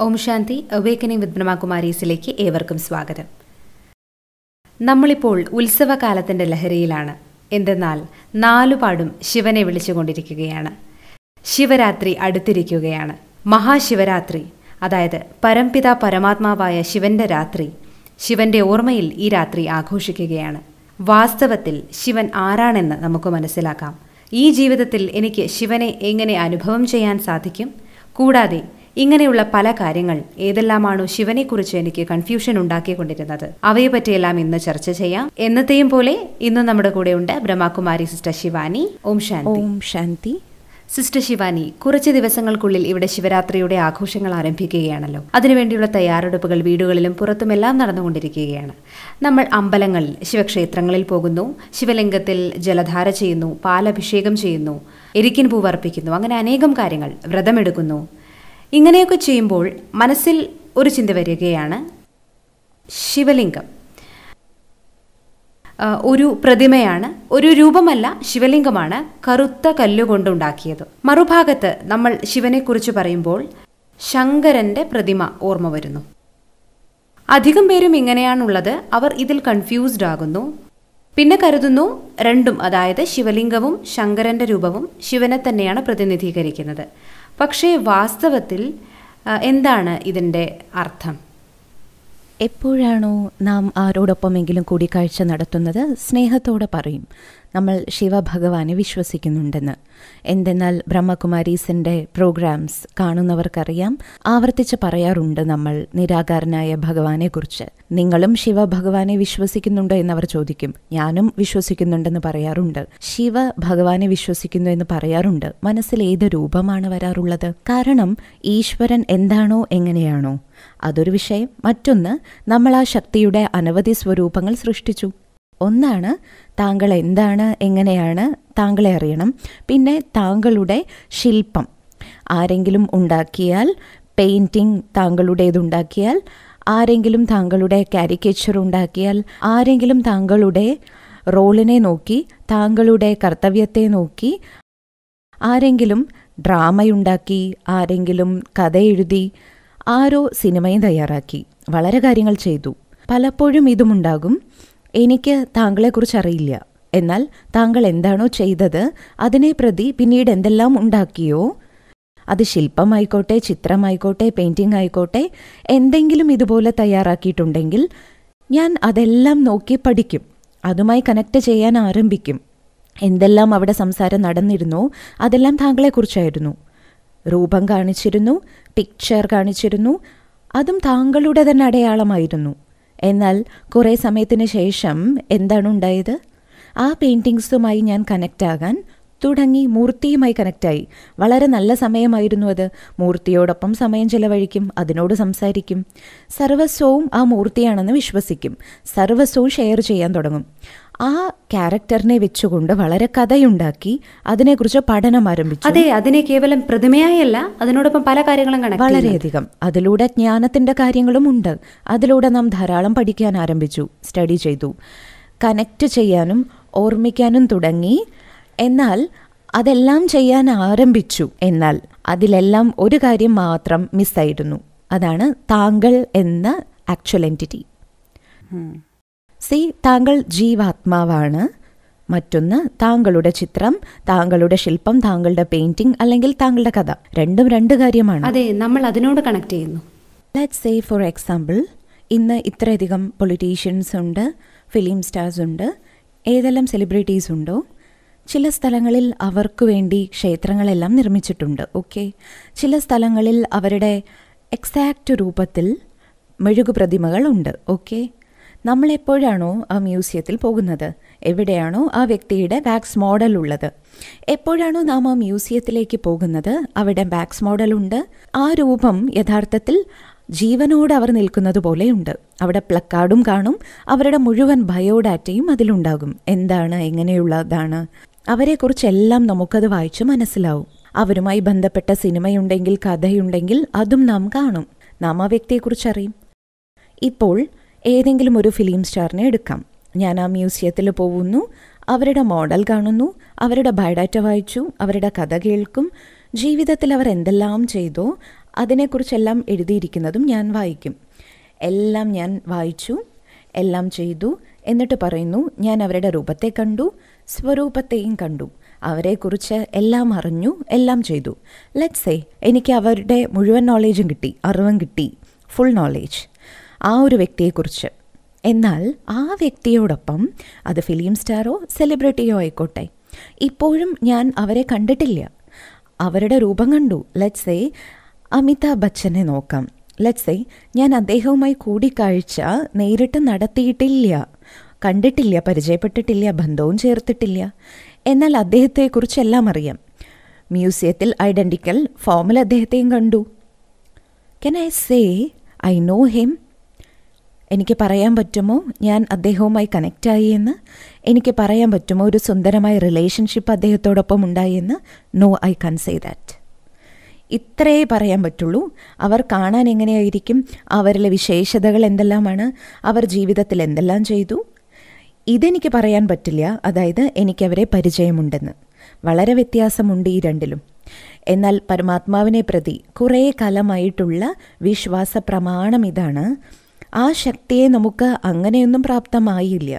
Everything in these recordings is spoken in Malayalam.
ഓം ശാന്തി അവേക്കനിങ് വിത്ത് ബ്രഹ്മകുമാരീസിലേക്ക് ഏവർക്കും സ്വാഗതം നമ്മളിപ്പോൾ ഉത്സവകാലത്തിന്റെ ലഹരിയിലാണ് എന്തെന്നാൽ നാലുപാടും ശിവനെ വിളിച്ചുകൊണ്ടിരിക്കുകയാണ് ശിവരാത്രി അടുത്തിരിക്കുകയാണ് മഹാശിവരാത്രി അതായത് പരംപിത പരമാത്മാവായ ശിവന്റെ രാത്രി ശിവന്റെ ഓർമ്മയിൽ ഈ രാത്രി ആഘോഷിക്കുകയാണ് വാസ്തവത്തിൽ ശിവൻ ആരാണെന്ന് നമുക്ക് മനസ്സിലാക്കാം ഈ ജീവിതത്തിൽ എനിക്ക് ശിവനെ എങ്ങനെ അനുഭവം ചെയ്യാൻ സാധിക്കും കൂടാതെ ഇങ്ങനെയുള്ള പല കാര്യങ്ങൾ ഏതെല്ലാമാണോ ശിവനെക്കുറിച്ച് എനിക്ക് കൺഫ്യൂഷൻ ഉണ്ടാക്കിക്കൊണ്ടിരുന്നത് അവയെ പറ്റിയെല്ലാം ഇന്ന് ചർച്ച ചെയ്യാം എന്നത്തെയും പോലെ ഇന്നും നമ്മുടെ കൂടെയുണ്ട് ബ്രഹ്മകുമാരി സിസ്റ്റർ ശിവാനി ഓം ശാന്തി ഓം ശാന്തി സിസ്റ്റർ ശിവാനി കുറച്ച് ദിവസങ്ങൾക്കുള്ളിൽ ഇവിടെ ശിവരാത്രിയുടെ ആഘോഷങ്ങൾ ആരംഭിക്കുകയാണല്ലോ അതിനുവേണ്ടിയുള്ള തയ്യാറെടുപ്പുകൾ വീടുകളിലും പുറത്തുമെല്ലാം നടന്നുകൊണ്ടിരിക്കുകയാണ് നമ്മൾ അമ്പലങ്ങളിൽ ശിവക്ഷേത്രങ്ങളിൽ പോകുന്നു ശിവലിംഗത്തിൽ ജലധാര ചെയ്യുന്നു പാലഭിഷേകം ചെയ്യുന്നു എരിക്കിൻ പൂവ് അർപ്പിക്കുന്നു അങ്ങനെ അനേകം കാര്യങ്ങൾ വ്രതമെടുക്കുന്നു ഇങ്ങനെയൊക്കെ ചെയ്യുമ്പോൾ മനസ്സിൽ ഒരു ചിന്ത വരികയാണ് ശിവലിംഗം ആ, ഒരു പ്രതിമയാണ് ഒരു രൂപമല്ല ശിവലിംഗമാണ് കറുത്ത കല്ലുകൊണ്ടുണ്ടാക്കിയത് മറുഭാഗത്ത് നമ്മൾ ശിവനെക്കുറിച്ച് പറയുമ്പോൾ ശങ്കരന്റെ പ്രതിമ ഓർമ്മ വരുന്നു അധികം പേരും ഇങ്ങനെയാണുള്ളത് അവർ ഇതിൽ കൺഫ്യൂസ്ഡ് ആകുന്നു പിന്നെ കരുതുന്നു രണ്ടും അതായത് ശിവലിംഗവും ശങ്കരന്റെ രൂപവും ശിവനെ തന്നെയാണ് പ്രതിനിധീകരിക്കുന്നത് പക്ഷേ വാസ്തവത്തിൽ ആ, എന്താണ് ഇതിൻ്റെ അർത്ഥം എപ്പോഴാണോ നാം ആരോടൊപ്പമെങ്കിലും കൂടിക്കാഴ്ച നടത്തുന്നത് സ്നേഹത്തോടെ പറയും നമ്മൾ ശിവഭഗവാനെ വിശ്വസിക്കുന്നുണ്ടെന്ന് എന്തെന്നാൽ ബ്രഹ്മകുമാരീസിൻ്റെ പ്രോഗ്രാംസ് കാണുന്നവർക്കറിയാം ആവർത്തിച്ച് പറയാറുണ്ട് നമ്മൾ നിരാകാരനായ ഭഗവാനെക്കുറിച്ച് നിങ്ങളും ശിവഭഗവാനെ വിശ്വസിക്കുന്നുണ്ടോ എന്നവർ ചോദിക്കും ഞാനും വിശ്വസിക്കുന്നുണ്ടെന്ന് പറയാറുണ്ട് ശിവ ഭഗവാനെ വിശ്വസിക്കുന്നു എന്ന് പറയാറുണ്ട് മനസ്സിൽ ഏത് രൂപമാണ് വരാറുള്ളത് കാരണം ഈശ്വരൻ എന്താണോ എങ്ങനെയാണോ അതൊരു വിഷയം മറ്റൊന്ന് നമ്മൾ ആ ശക്തിയുടെ അനവധി സ്വരൂപങ്ങൾ സൃഷ്ടിച്ചു ഒന്നാണ് താങ്കൾ എന്താണ് എങ്ങനെയാണ് താങ്കളെ അറിയണം പിന്നെ താങ്കളുടെ ശില്പം ആരെങ്കിലും ഉണ്ടാക്കിയാൽ പെയിൻറ്റിങ് താങ്കളുടേതുണ്ടാക്കിയാൽ ആരെങ്കിലും താങ്കളുടെ കാരിക്കേച്ചർ ഉണ്ടാക്കിയാൽ ആരെങ്കിലും താങ്കളുടെ റോളിനെ നോക്കി താങ്കളുടെ കർത്തവ്യത്തെ നോക്കി ആരെങ്കിലും ഡ്രാമയുണ്ടാക്കി ആരെങ്കിലും കഥ എഴുതി ആരോ സിനിമയും തയ്യാറാക്കി വളരെ കാര്യങ്ങൾ ചെയ്തു പലപ്പോഴും ഇതുമുണ്ടാകും എനിക്ക് താങ്കളെക്കുറിച്ച് അറിയില്ല എന്നാൽ താങ്കൾ എന്താണോ ചെയ്തത് അതിനെ പ്രതി പിന്നീട് എന്തെല്ലാം ഉണ്ടാക്കിയോ അത് ശില്പമായിക്കോട്ടെ ചിത്രമായിക്കോട്ടെ പെയിൻറ്റിംഗ് ആയിക്കോട്ടെ എന്തെങ്കിലും ഇതുപോലെ തയ്യാറാക്കിയിട്ടുണ്ടെങ്കിൽ ഞാൻ അതെല്ലാം നോക്കി പഠിക്കും അതുമായി കണക്ട് ചെയ്യാൻ ആരംഭിക്കും എന്തെല്ലാം അവിടെ സംസാരം നടന്നിരുന്നോ അതെല്ലാം താങ്കളെക്കുറിച്ചായിരുന്നു രൂപം കാണിച്ചിരുന്നു പിക്ചർ കാണിച്ചിരുന്നു അതും താങ്കളുടെ തന്നെ അടയാളമായിരുന്നു എന്നാൽ കുറേ സമയത്തിന് ശേഷം എന്താണ് ഉണ്ടായത് ആ പെയിൻറ്റിങ്സുമായി ഞാൻ കണക്റ്റ് ആകാൻ തുടങ്ങി മൂർത്തിയുമായി കണക്റ്റായി വളരെ നല്ല സമയമായിരുന്നു അത് മൂർത്തിയോടൊപ്പം സമയം ചെലവഴിക്കും അതിനോട് സംസാരിക്കും സർവസ്വവും ആ മൂർത്തിയാണെന്ന് വിശ്വസിക്കും സർവസ്വവും ഷെയർ ചെയ്യാൻ തുടങ്ങും ആ ക്യാരക്ടറിനെ വെച്ചുകൊണ്ട് വളരെ കഥയുണ്ടാക്കി അതിനെക്കുറിച്ച് പഠനം ആരംഭിച്ചു അതെ അതിനെ കേവലം പ്രതിമയായല്ല അതിനോടൊപ്പം പല കാര്യങ്ങളും കണക്ട് ചെയ്യുന്നുണ്ട്. വളരെയധികം അതിലൂടെ ജ്ഞാനത്തിന്റെ കാര്യങ്ങളും ഉണ്ട് അതിലൂടെ നാം ധാരാളം പഠിക്കാൻ ആരംഭിച്ചു സ്റ്റഡി ചെയ്തു കണക്റ്റ് ചെയ്യാനും ഓർമ്മിക്കാനും തുടങ്ങി എന്നാൽ അതെല്ലാം ചെയ്യാൻ ആരംഭിച്ചു എന്നാൽ അതിലെല്ലാം ഒരു കാര്യം മാത്രം മിസ്സായിരുന്നു അതാണ് താങ്കൾ എന്ന ആക്ച്വൽ എൻറ്റിറ്റി സി താങ്കൾ ജീവാത്മാവാണ് മറ്റൊന്ന് താങ്കളുടെ ചിത്രം താങ്കളുടെ ശില്പം താങ്കളുടെ പെയിന്റിംഗ് അല്ലെങ്കിൽ താങ്കളുടെ കഥ രണ്ടും രണ്ട് കാര്യമാണ് അതെ നമ്മൾ അതിനോട് കണക്ട് ചെയ്യുന്നു ലെറ്റ് സേ ഫോർ എക്സാമ്പിൾ ഇന്ന് ഇത്രയധികം പൊളിറ്റീഷ്യൻസ് ഉണ്ട് ഫിലിം സ്റ്റാർസ് ഉണ്ട് ഏതെല്ലാം സെലിബ്രിറ്റീസ് ഉണ്ടോ ചില സ്ഥലങ്ങളിൽ അവർക്ക് വേണ്ടി ക്ഷേത്രങ്ങളെല്ലാം നിർമ്മിച്ചിട്ടുണ്ട് ഓക്കെ ചില സ്ഥലങ്ങളിൽ അവരുടെ എക്സാക്റ്റ് രൂപത്തിൽ മെഴുകു പ്രതിമകൾ ഉണ്ട് ഓക്കെ നമ്മൾ എപ്പോഴാണോ ആ മ്യൂസിയത്തിൽ പോകുന്നത് എവിടെയാണോ ആ വ്യക്തിയുടെ വാക്സ് മോഡൽ ഉള്ളത് എപ്പോഴാണോ നാം ആ മ്യൂസിയത്തിലേക്ക് പോകുന്നത് അവിടെ വാക്സ് മോഡൽ ഉണ്ട് ആ രൂപം യഥാർത്ഥത്തിൽ ജീവനോട് അവർ നിൽക്കുന്നത് പോലെയുണ്ട് അവിടെ പ്ലക്കാർഡും കാണും അവരുടെ മുഴുവൻ ബയോഡാറ്റയും അതിലുണ്ടാകും എന്താണ് എങ്ങനെയുള്ളതാണ് അവരെക്കുറിച്ചെല്ലാം നമുക്കത് വായിച്ച് മനസ്സിലാവും അവരുമായി ബന്ധപ്പെട്ട സിനിമയുണ്ടെങ്കിൽ കഥയുണ്ടെങ്കിൽ അതും നാം കാണും നാം ആ വ്യക്തിയെക്കുറിച്ച് അറിയും ഇപ്പോൾ ഏതെങ്കിലും ഒരു ഫിലിം സ്റ്റാറിനെ എടുക്കാം ഞാൻ ആ മ്യൂസിയത്തിൽ പോകുന്നു അവരുടെ മോഡൽ കാണുന്നു അവരുടെ ബയോഡാറ്റ വായിച്ചു അവരുടെ കഥ കേൾക്കും ജീവിതത്തിൽ അവർ എന്തെല്ലാം ചെയ്തോ അതിനെക്കുറിച്ചെല്ലാം എഴുതിയിരിക്കുന്നതും ഞാൻ വായിക്കും എല്ലാം ഞാൻ വായിച്ചു എല്ലാം ചെയ്തു എന്നിട്ട് പറയുന്നു ഞാൻ അവരുടെ രൂപത്തെ കണ്ടു സ്വരൂപത്തെയും കണ്ടു അവരെക്കുറിച്ച് എല്ലാം അറിഞ്ഞു എല്ലാം ചെയ്തു ലെറ്റ് സേ എനിക്ക് അവരുടെ മുഴുവൻ നോളേജും കിട്ടി അറിവും കിട്ടി ഫുൾ നോളേജ് ആ ഒരു വ്യക്തിയെക്കുറിച്ച് എന്നാൽ ആ വ്യക്തിയോടൊപ്പം അത് ഫിലിം സ്റ്റാറോ സെലിബ്രിറ്റിയോ ആയിക്കോട്ടെ ഇപ്പോഴും ഞാൻ അവരെ കണ്ടിട്ടില്ല അവരുടെ രൂപം കണ്ടു ലെറ്റ് സേ അമിതാഭ് ബച്ചനെ നോക്കാം ലെറ്റ് സേ ഞാൻ അദ്ദേഹവുമായി കൂടിക്കാഴ്ച നേരിട്ട് നടത്തിയിട്ടില്ല കണ്ടിട്ടില്ല പരിചയപ്പെട്ടിട്ടില്ല ബന്ധവും ചേർത്തിട്ടില്ല എന്നാൽ അദ്ദേഹത്തെക്കുറിച്ചെല്ലാം അറിയാം മ്യൂസിയത്തിൽ ഐഡൻറ്റിക്കൽ ഫോമിൽ അദ്ദേഹത്തെയും കണ്ടു can I say I know him എനിക്ക് പറയാൻ പറ്റുമോ ഞാൻ അദ്ദേഹവുമായി കണക്റ്റായി എന്ന് എനിക്ക് പറയാൻ പറ്റുമോ ഒരു സുന്ദരമായ റിലേഷൻഷിപ്പ് അദ്ദേഹത്തോടൊപ്പം ഉണ്ടായി എന്ന് no I can say that ഇത്രേ പറയാൻ പറ്റുള്ളൂ അവർ കാണാൻ എങ്ങനെയായിരിക്കും അവരിലെ വിശേഷതകൾ എന്തെല്ലാമാണ് അവർ ജീവിതത്തിൽ എന്തെല്ലാം ചെയ്തു ഇതെനിക്ക് പറയാൻ പറ്റില്ല അതായത് എനിക്കവരെ പരിചയമുണ്ടെന്ന് വളരെ വ്യത്യാസമുണ്ട് ഈ രണ്ടിലും എന്നാൽ പരമാത്മാവിനെ പ്രതി കുറേ കാലമായിട്ടുള്ള വിശ്വാസ പ്രമാണം ഇതാണ് ആ ശക്തിയെ നമുക്ക് അങ്ങനെയൊന്നും പ്രാപ്തമായില്ല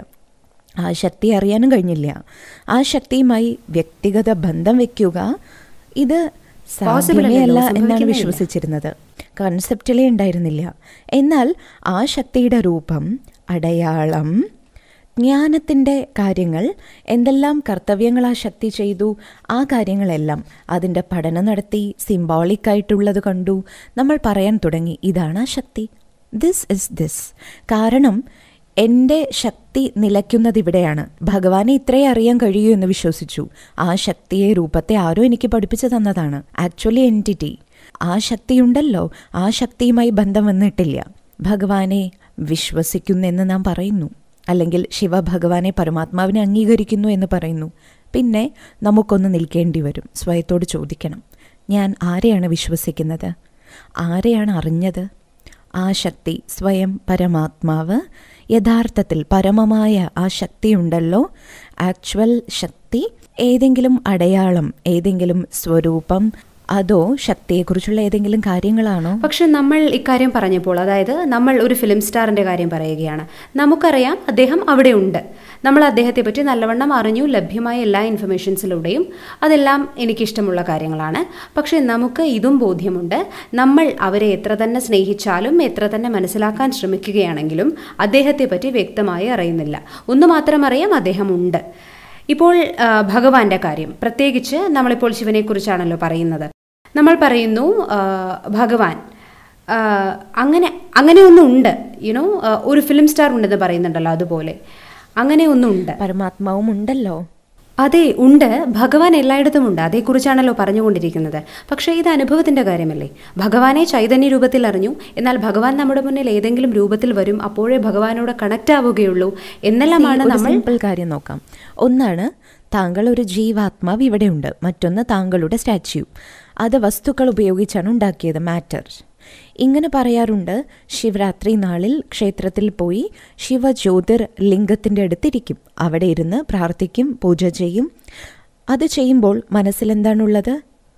ആ ശക്തി അറിയാനും കഴിഞ്ഞില്ല ആ ശക്തിയുമായി വ്യക്തിഗത ബന്ധം വെക്കുക ഇത് Possible സാധ്യമേ അല്ല അല്ലല്ലോ, എന്നാണ് സംഭവിക്കുന്നേ ഇല്ല. വിശ്വസിച്ചിരുന്നത് കൺസെപ്റ്റിലേ ഉണ്ടായിരുന്നില്ല എന്നാൽ ആ ശക്തിയുടെ രൂപം അടയാളം ജ്ഞാനത്തിൻ്റെ കാര്യങ്ങൾ എന്തെല്ലാം കർത്തവ്യങ്ങൾ ആ ശക്തി ചെയ്തു ആ കാര്യങ്ങളെല്ലാം അതിൻ്റെ പഠനം നടത്തി സിംബോളിക് ആയിട്ടുള്ളത് കണ്ടു നമ്മൾ പറയാൻ തുടങ്ങി ഇതാണ് ആ ശക്തി ദിസ് ഇസ് ദിസ് കാരണം എൻ്റെ ശക്തി നിലയ്ക്കുന്നത് ഇവിടെയാണ് ഭഗവാനെ ഇത്രേ അറിയാൻ കഴിയൂ എന്ന് വിശ്വസിച്ചു ആ ശക്തിയെ രൂപത്തെ ആരോ എനിക്ക് പഠിപ്പിച്ചു തന്നതാണ് ആക്ച്വലി എൻറ്റിറ്റി ആ ശക്തിയുണ്ടല്ലോ ആ ശക്തിയുമായി ബന്ധം വന്നിട്ടില്ല ഭഗവാനെ വിശ്വസിക്കുന്നെന്ന് നാം പറയുന്നു അല്ലെങ്കിൽ ശിവഭഗവാനെ പരമാത്മാവിനെ അംഗീകരിക്കുന്നു എന്ന് പറയുന്നു പിന്നെ നമുക്കൊന്ന് നിൽക്കേണ്ടി വരും സ്വയത്തോട് ചോദിക്കണം ഞാൻ ആരെയാണ് വിശ്വസിക്കുന്നത് ആരെയാണ് അറിഞ്ഞത് ആ ശക്തി സ്വയം പരമാത്മാവ് യഥാർത്ഥത്തിൽ പരമമായ ആ ശക്തിയുണ്ടല്ലോ ആക്ച്വൽ ശക്തി ഏതെങ്കിലും അടയാളം ഏതെങ്കിലും സ്വരൂപം അതോ ശക്തിയെക്കുറിച്ചുള്ള ഏതെങ്കിലും കാര്യങ്ങളാണോ പക്ഷെ നമ്മൾ ഇക്കാര്യം പറഞ്ഞപ്പോൾ അതായത് നമ്മൾ ഒരു ഫിലിം സ്റ്റാറിന്റെ കാര്യം പറയുകയാണ് നമുക്കറിയാം അദ്ദേഹം അവിടെ ഉണ്ട് നമ്മൾ അദ്ദേഹത്തെ പറ്റി നല്ലവണ്ണം അറിഞ്ഞു ലഭ്യമായ എല്ലാ ഇൻഫർമേഷൻസിലൂടെയും അതെല്ലാം എനിക്കിഷ്ടമുള്ള കാര്യങ്ങളാണ് പക്ഷെ നമുക്ക് ഇതും ബോധ്യമുണ്ട് നമ്മൾ അവരെ എത്ര തന്നെ സ്നേഹിച്ചാലും എത്ര തന്നെ മനസ്സിലാക്കാൻ ശ്രമിക്കുകയാണെങ്കിലും അദ്ദേഹത്തെ പറ്റി വ്യക്തമായി അറിയുന്നില്ല ഒന്ന് മാത്രം അറിയാം അദ്ദേഹം ഉണ്ട് ഇപ്പോൾ ആ, ഭഗവാന്റെ കാര്യം പ്രത്യേകിച്ച് നമ്മളിപ്പോൾ ശിവനെക്കുറിച്ചാണല്ലോ പറയുന്നത് നമ്മൾ പറയുന്നു ആ, ഭഗവാൻ ആ, അങ്ങനെ അങ്ങനെ ഒന്നുണ്ട് യുനോ ഒരു ഫിലിം സ്റ്റാർ ഉണ്ടെന്ന് പറയുന്നുണ്ടല്ലോ അതുപോലെ അങ്ങനെ ഒന്നുണ്ട് പരമാത്മാവും ഉണ്ടല്ലോ അതെ ഉണ്ട് ഭഗവാൻ എല്ലായിടത്തും ഉണ്ട് അതേക്കുറിച്ചാണല്ലോ പറഞ്ഞുകൊണ്ടിരിക്കുന്നത് പക്ഷേ ഇത് അനുഭവത്തിന്റെ കാര്യമല്ലേ ഭഗവാനെ ചൈതന്യ രൂപത്തിൽ അറിഞ്ഞു എന്നാൽ ഭഗവാൻ നമ്മുടെ മുന്നിൽ ഏതെങ്കിലും രൂപത്തിൽ വരും അപ്പോഴേ ഭഗവാനോട് കണക്റ്റ് ആവുകയുള്ളൂ എന്നെല്ലാമാണ് ഒരു നമ്മൾ സിമ്പിൾ കാര്യം നോക്കാം ഒന്നാണ് താങ്കൾ ഒരു ജീവാത്മാവ് ഇവിടെയുണ്ട് മറ്റൊന്ന് താങ്കളുടെ സ്റ്റാച്യു അത് വസ്തുക്കൾ ഉപയോഗിച്ചാണ് ഉണ്ടാക്കിയത് മാറ്റർ ഇങ്ങനെ പറയാറുണ്ട് ശിവരാത്രി നാളിൽ ക്ഷേത്രത്തിൽ പോയി ശിവജ്യോതിർ ലിംഗത്തിൻ്റെ അടുത്തിരിക്കും അവിടെ ഇരുന്ന് പ്രാർത്ഥിക്കും പൂജ ചെയ്യും അത് ചെയ്യുമ്പോൾ മനസ്സിലെന്താണുള്ളത്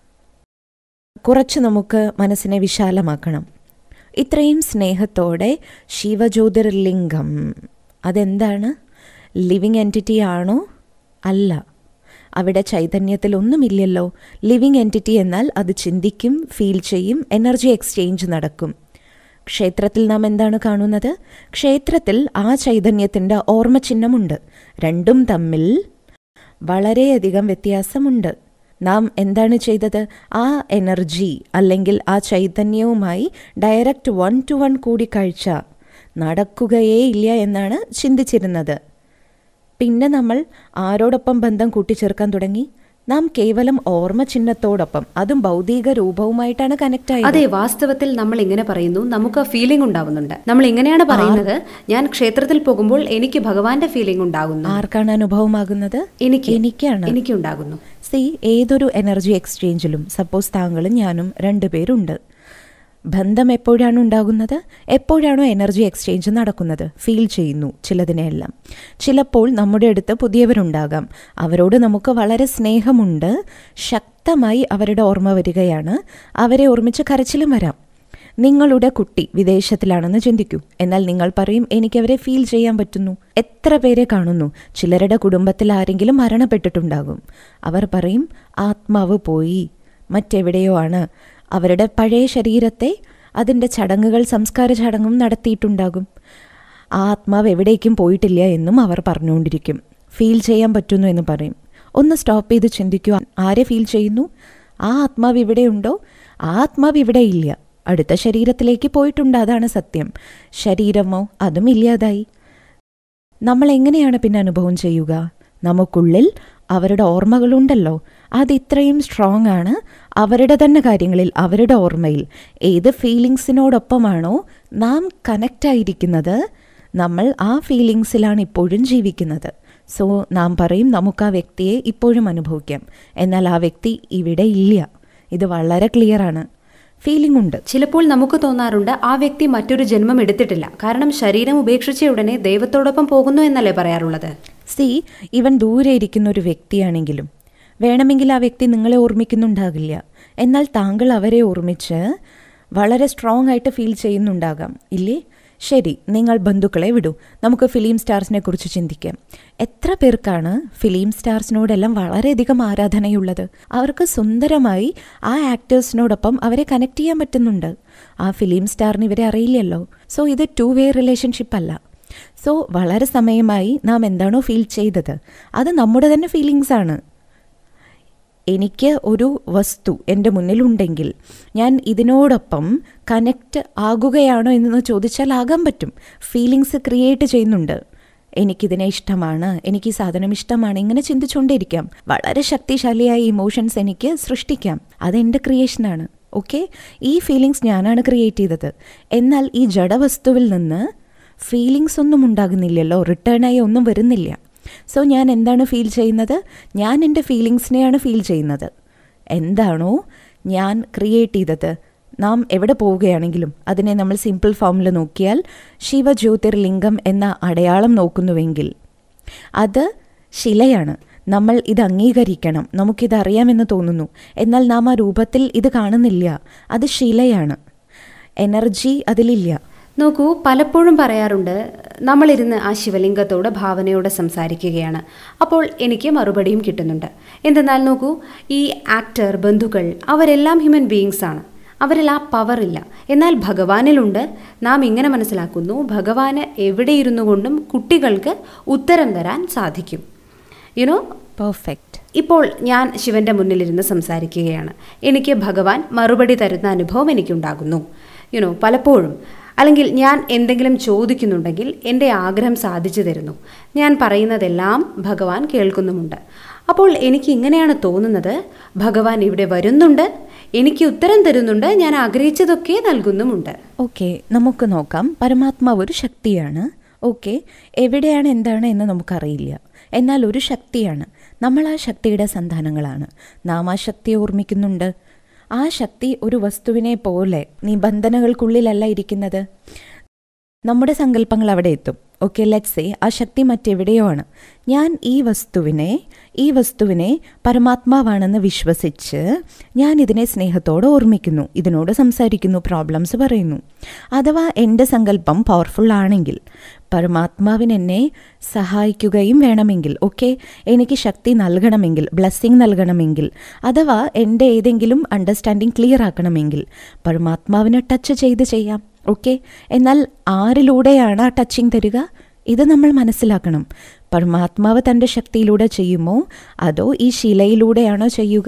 കുറച്ച് നമുക്ക് മനസ്സിനെ വിശാലമാക്കണം ഇത്രയും സ്നേഹത്തോടെ ശിവജ്യോതിർലിംഗം അതെന്താണ് ലിവിങ് എൻറ്റിറ്റി ആണോ അല്ല അവിടെ ചൈതന്യത്തിൽ ഒന്നുമില്ലല്ലോ ലിവിങ് എൻറ്റിറ്റി എന്നാൽ അത് ചിന്തിക്കും ഫീൽ ചെയ്യും എനർജി എക്സ്ചേഞ്ച് നടക്കും ക്ഷേത്രത്തിൽ നാം എന്താണ് കാണുന്നത് ക്ഷേത്രത്തിൽ ആ ചൈതന്യത്തിൻ്റെ ഓർമ്മചിഹ്നമുണ്ട് രണ്ടും തമ്മിൽ വളരെയധികം വ്യത്യാസമുണ്ട് നാം എന്താണ് ചെയ്തത് ആ എനർജി അല്ലെങ്കിൽ ആ ചൈതന്യവുമായി ഡയറക്റ്റ് വൺ ടു വൺ കൂടിക്കാഴ്ച നടക്കുകയേ ഇല്ല എന്നാണ് ചിന്തിച്ചിരുന്നത് പിന്നെ നമ്മൾ ആരോടൊപ്പം ബന്ധം കൂട്ടിച്ചേർക്കാൻ തുടങ്ങി നാം കേവലം ഓർമ്മ ചിഹ്നത്തോടൊപ്പം അതും ഭൗതിക രൂപവുമായിട്ടാണ് കണക്ട് ആയത് അതെ വാസ്തവത്തിൽ നമ്മൾ ഇങ്ങനെ പറയുന്നു നമുക്ക് ഫീലിംഗ് ഉണ്ടാവുന്നുണ്ട് നമ്മൾ ഇങ്ങനെയാണ് പറയുന്നത് ഞാൻ ക്ഷേത്രത്തിൽ പോകുമ്പോൾ എനിക്ക് ഭഗവാന്റെ ഫീലിംഗ് ഉണ്ടാകുന്നു ആർക്കാണ് അനുഭവമാകുന്നത് എനിക്ക് എനിക്കാണ് എനിക്കുണ്ടാകുന്നു സി ഏതൊരു എനർജി എക്സ്ചേഞ്ചിലും സപ്പോസ് താങ്കളും ഞാനും രണ്ടുപേരുണ്ട് ബന്ധം എപ്പോഴാണ് ഉണ്ടാകുന്നത് എപ്പോഴാണോ എനർജി എക്സ്ചേഞ്ച് നടക്കുന്നത് ഫീൽ ചെയ്യുന്നു ചിലതിനെയെല്ലാം ചിലപ്പോൾ നമ്മുടെ അടുത്ത് പുതിയവരുണ്ടാകാം അവരോട് നമുക്ക് വളരെ സ്നേഹമുണ്ട് ശക്തമായി അവരുടെ ഓർമ്മ വരികയാണ് അവരെ ഓർമ്മിച്ച് കരച്ചിലും വരാം നിങ്ങളുടെ കുട്ടി വിദേശത്തിലാണെന്ന് ചിന്തിക്കൂ എന്നാൽ നിങ്ങൾ പറയും എനിക്ക് അവരെ ഫീൽ ചെയ്യാൻ പറ്റുന്നു എത്ര പേരെ കാണുന്നു ചിലരുടെ കുടുംബത്തിൽ ആരെങ്കിലും മരണപ്പെട്ടിട്ടുണ്ടാകും അവർ പറയും ആത്മാവ് പോയി മറ്റെവിടെയോ ആണ് അവരുടെ പഴയ ശരീരത്തെ അതിൻ്റെ ചടങ്ങുകൾ സംസ്കാര ചടങ്ങും നടത്തിയിട്ടുണ്ടാകും ആ ആത്മാവ് എവിടേക്കും പോയിട്ടില്ല എന്നും അവർ പറഞ്ഞുകൊണ്ടിരിക്കും ഫീൽ ചെയ്യാൻ പറ്റുന്നു എന്ന് പറയും ഒന്ന് സ്റ്റോപ്പ് ചെയ്ത് ചിന്തിക്കുക ആരെ ഫീൽ ചെയ്യുന്നു ആ ആത്മാവ് ഇവിടെയുണ്ടോ ആ ആത്മാവ് ഇവിടെ ഇല്ല അടുത്ത ശരീരത്തിലേക്ക് പോയിട്ടുണ്ട് അതാണ് സത്യം ശരീരമോ അതും ഇല്ലാതായി നമ്മൾ എങ്ങനെയാണ് പിന്നെ അനുഭവം ചെയ്യുക നമുക്കുള്ളിൽ അവരുടെ ഓർമ്മകളുണ്ടല്ലോ അത് ഇത്രയും സ്ട്രോങ് ആണ് അവരുടെ തന്നെ കാര്യങ്ങളിൽ അവരുടെ ഓർമ്മയിൽ ഏത് ഫീലിങ്സിനോടൊപ്പമാണോ നാം കണക്റ്റ് ആയിരിക്കുന്നത് നമ്മൾ ആ ഫീലിങ്സിലാണ് ഇപ്പോഴും ജീവിക്കുന്നത് സോ നാം പറയും നമുക്ക് ആ വ്യക്തിയെ ഇപ്പോഴും അനുഭവിക്കാം എന്നാൽ ആ വ്യക്തി ഇവിടെ ഇല്ല ഇത് വളരെ ക്ലിയർ ആണ് ഫീലിംഗ് ഉണ്ട് ചിലപ്പോൾ നമുക്ക് തോന്നാറുണ്ട് ആ വ്യക്തി മറ്റൊരു ജന്മം എടുത്തിട്ടില്ല കാരണം ശരീരം ഉപേക്ഷിച്ച ഉടനെ ദൈവത്തോടൊപ്പം പോകുന്നു എന്നല്ലേ പറയാറുള്ളത് സി ഇവൻ ദൂരെ ഇരിക്കുന്ന ഒരു വ്യക്തിയാണെങ്കിലും വേണമെങ്കിൽ ആ വ്യക്തി നിങ്ങളെ ഓർമ്മിക്കുന്നുണ്ടാകില്ല എന്നാൽ താങ്കൾ അവരെ ഓർമ്മിച്ച് വളരെ സ്ട്രോങ് ആയിട്ട് ഫീൽ ചെയ്യുന്നുണ്ടാകാം ഇല്ലേ ശരി നിങ്ങൾ ബന്ധുക്കളെ വിടൂ നമുക്ക് ഫിലിം സ്റ്റാർസിനെ കുറിച്ച് ചിന്തിക്കാം എത്ര പേർക്കാണ് ഫിലിം സ്റ്റാർസിനോടെല്ലാം വളരെയധികം ആരാധനയുള്ളത് അവർക്ക് സുന്ദരമായി ആ ആക്ടേഴ്സിനോടൊപ്പം അവരെ കണക്ട് ചെയ്യാൻ പറ്റുന്നുണ്ട് ആ ഫിലിം സ്റ്റാറിന് ഇവരെ അറിയില്ലല്ലോ സോ ഇത് ടു വേ റിലേഷൻഷിപ്പ് അല്ല സോ വളരെ സമയമായി നാം എന്താണോ ഫീൽ ചെയ്തത് അത് നമ്മുടെ തന്നെ ഫീലിങ്സ് ആണ് എനിക്ക് ഒരു വസ്തു എൻ്റെ മുന്നിലുണ്ടെങ്കിൽ ഞാൻ ഇതിനോടൊപ്പം കണക്റ്റ് ആകുകയാണോ എന്ന് ചോദിച്ചാൽ ആകാൻ പറ്റും ഫീലിങ്സ് ക്രിയേറ്റ് ചെയ്യുന്നുണ്ട് എനിക്കിതിനെ ഇഷ്ടമാണ് എനിക്ക് ഈ സാധനം ഇഷ്ടമാണ് ഇങ്ങനെ ചിന്തിച്ചുകൊണ്ടേയിരിക്കാം വളരെ ശക്തിശാലിയായ ഇമോഷൻസ് എനിക്ക് സൃഷ്ടിക്കാം അതെൻ്റെ ക്രിയേഷനാണ് ഓക്കെ ഈ ഫീലിങ്സ് ഞാനാണ് ക്രിയേറ്റ് ചെയ്തത് എന്നാൽ ഈ ജഡവസ്തുവിൽ നിന്ന് ഫീലിങ്സ് ഒന്നും ഉണ്ടാകുന്നില്ലല്ലോ റിട്ടേണായി ഒന്നും വരുന്നില്ല സോ ഞാൻ എന്താണ് ഫീൽ ചെയ്യുന്നത് ഞാൻ എൻ്റെ ഫീലിങ്സിനെയാണ് ഫീൽ ചെയ്യുന്നത് എന്താണോ ഞാൻ ക്രിയേറ്റ് ചെയ്തത് നാം എവിടെ പോവുകയാണെങ്കിലും അതിനെ നമ്മൾ സിമ്പിൾ ഫോമിൽ നോക്കിയാൽ ശിവജ്യോതിർലിംഗം എന്ന അടയാളം നോക്കുന്നുവെങ്കിൽ അത് ശിലയാണ് നമ്മൾ ഇത് അംഗീകരിക്കണം നമുക്കിത് അറിയാമെന്ന് തോന്നുന്നു എന്നാൽ നാം ആ രൂപത്തിൽ ഇത് കാണുന്നില്ല അത് ശിലയാണ് എനർജി അതിലില്ല നോക്കൂ പലപ്പോഴും പറയാറുണ്ട് നമ്മളിരുന്ന് ആ ശിവലിംഗത്തോട് ഭാവനയോടെ സംസാരിക്കുകയാണ് അപ്പോൾ എനിക്ക് മറുപടിയും കിട്ടുന്നുണ്ട് എന്തെന്നാൽ നോക്കൂ ഈ ആക്ടർ ബന്ധുക്കൾ അവരെല്ലാം ഹ്യൂമൻ ബീയിങ്സ് ആണ് അവരിൽ ആ പവർ ഇല്ല എന്നാൽ ഭഗവാനിലുണ്ട് നാം ഇങ്ങനെ മനസ്സിലാക്കുന്നു ഭഗവാന് എവിടെ ഇരുന്നു കൊണ്ടും കുട്ടികൾക്ക് ഉത്തരം തരാൻ സാധിക്കും യുനോ പെർഫെക്റ്റ് ഇപ്പോൾ ഞാൻ ശിവന്റെ മുന്നിലിരുന്ന് സംസാരിക്കുകയാണ് എനിക്ക് ഭഗവാൻ മറുപടി തരുന്ന അനുഭവം എനിക്കുണ്ടാകുന്നു യുനോ പലപ്പോഴും അല്ലെങ്കിൽ ഞാൻ എന്തെങ്കിലും ചോദിക്കുന്നുണ്ടെങ്കിൽ എൻ്റെ ആഗ്രഹം സാധിച്ചു തരുന്നു ഞാൻ പറയുന്നതെല്ലാം ഭഗവാൻ കേൾക്കുന്നുമുണ്ട് അപ്പോൾ എനിക്ക് ഇങ്ങനെയാണ് തോന്നുന്നത് ഭഗവാൻ ഇവിടെ വരുന്നുണ്ട് എനിക്ക് ഉത്തരം തരുന്നുണ്ട് ഞാൻ ആഗ്രഹിച്ചതൊക്കെ നൽകുന്നുമുണ്ട് ഓക്കെ നമുക്ക് നോക്കാം പരമാത്മാവ് ഒരു ശക്തിയാണ് ഓക്കെ എവിടെയാണ് എന്താണ് എന്ന് നമുക്കറിയില്ല എന്നാൽ ഒരു ശക്തിയാണ് നമ്മൾ ആ ശക്തിയുടെ സന്താനങ്ങളാണ് നാം ആ ശക്തിയെ ഓർമ്മിക്കുന്നുണ്ട് ആ ശക്തി ഒരു വസ്തുവിനെ പോലെ നിബന്ധനകൾക്കുള്ളിലല്ല ഇരിക്കുന്നത് നമ്മുടെ സങ്കല്പങ്ങൾ അവിടെ എത്തും ഓക്കെ ലെറ്റ് സേ ആ ശക്തി മറ്റെവിടെയോ ആണ് ഞാൻ ഈ വസ്തുവിനെ ഈ വസ്തുവിനെ പരമാത്മാവാണെന്ന് വിശ്വസിച്ച് ഞാൻ ഇതിനെ സ്നേഹത്തോടെ ഓർമ്മിക്കുന്നു ഇതിനോട് സംസാരിക്കുന്നു പ്രോബ്ലംസ് പറയുന്നു അഥവാ എൻ്റെ സങ്കല്പം പവർഫുൾ ആണെങ്കിൽ പരമാത്മാവിന് എന്നെ സഹായിക്കുകയും വേണമെങ്കിൽ ഓക്കെ എനിക്ക് ശക്തി നൽകണമെങ്കിൽ ബ്ലെസ്സിങ് നൽകണമെങ്കിൽ അഥവാ എൻ്റെ ഏതെങ്കിലും അണ്ടർസ്റ്റാൻഡിങ് ക്ലിയർ ആക്കണമെങ്കിൽ പരമാത്മാവിനെ ടച്ച് ചെയ്ത് ചെയ്യാം ഓക്കെ എന്നാൽ ആരിലൂടെയാണ് ആ ടച്ചിങ് തരിക ഇത് നമ്മൾ മനസ്സിലാക്കണം പരമാത്മാവ് തൻ്റെ ശക്തിയിലൂടെ ചെയ്യുമോ അതോ ഈ ശിലയിലൂടെയാണോ ചെയ്യുക